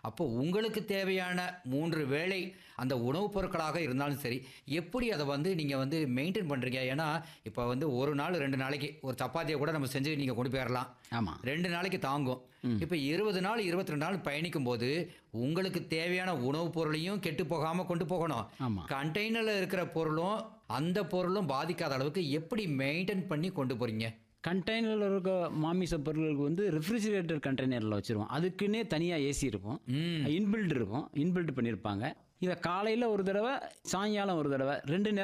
அப்போ உங்களுக்கு தேவையான மூன்று வேளை அந்த உணவுப் பொருட்களாக இருந்தாலும் சரி எப்படி அதை வந்து நீங்கள் வந்து மெயின்டைன் பண்ணுறீங்க ஏன்னா இப்போ வந்து ஒரு நாள் ரெண்டு நாளைக்கு ஒரு சப்பாத்தியை கூட நம்ம செஞ்சு நீங்கள் கொண்டு போயிடலாம் ஆமாம் ரெண்டு நாளைக்கு தாங்கும் இப்போ இருபது நாள் இருபத்தி ரெண்டு நாள் பயணிக்கும் போது உங்களுக்கு தேவையான உணவுப் பொருளையும் கெட்டு போகாமல் கொண்டு போகணும் ஆமாம் கண்டெய்னரில் இருக்கிற பொருளும் அந்த பொருளும் பாதிக்காத அளவுக்கு எப்படி மெயின்டைன் பண்ணி கொண்டு போகிறீங்க கண்டெய்னரில் இருக்க மாமிச பொருட்களுக்கு வந்து ரெஃப்ரிஜிரேட்டர் கண்டெய்னரில் வச்சுருவோம் அதுக்குன்னே தனியாக ஏசி இருக்கும் ம் இன்பில்ட் இருக்கும் இன்பில்ட் பண்ணியிருப்பாங்க இதை காலையில் ஒரு தடவை சாயங்காலம் ஒரு தடவை ரெண்டு நேரம்